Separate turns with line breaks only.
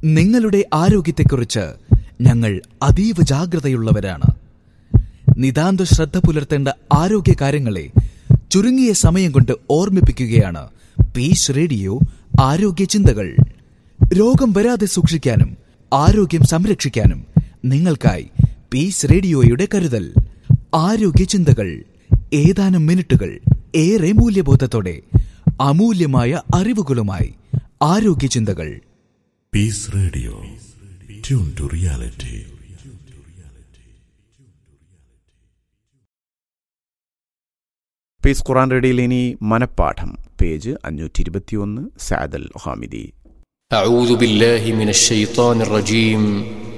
നിങ്ങളുടെ ആരോഗ്യത്തെക്കുറിച്ച് ഞങ്ങൾ അതീവ ജാഗ്രതയുള്ളവരാണ് നിതാന്ത ശ്രദ്ധ പുലർത്തേണ്ട ആരോഗ്യ കാര്യങ്ങളെ ചുരുങ്ങിയ സമയം കൊണ്ട് ഓർമ്മിപ്പിക്കുകയാണ് പീസ് റേഡിയോ ആരോഗ്യ ചിന്തകൾ രോഗം വരാതെ സൂക്ഷിക്കാനും ആരോഗ്യം സംരക്ഷിക്കാനും നിങ്ങൾക്കായി പീസ് റേഡിയോയുടെ കരുതൽ ആരോഗ്യ ചിന്തകൾ ഏതാനും മിനിറ്റുകൾ ഏറെ മൂല്യബോധത്തോടെ അമൂല്യമായ അറിവുകളുമായി ആരോഗ്യ ചിന്തകൾ
Peace Radio. Tune to reality.
Peace Quran റേഡിയോയിൽ ഇനി മനപ്പാഠം പേജ് അഞ്ഞൂറ്റി ഇരുപത്തിയൊന്ന് സാദൽ ഹാമിദി
أعوذ بالله من الشيطان الرجيم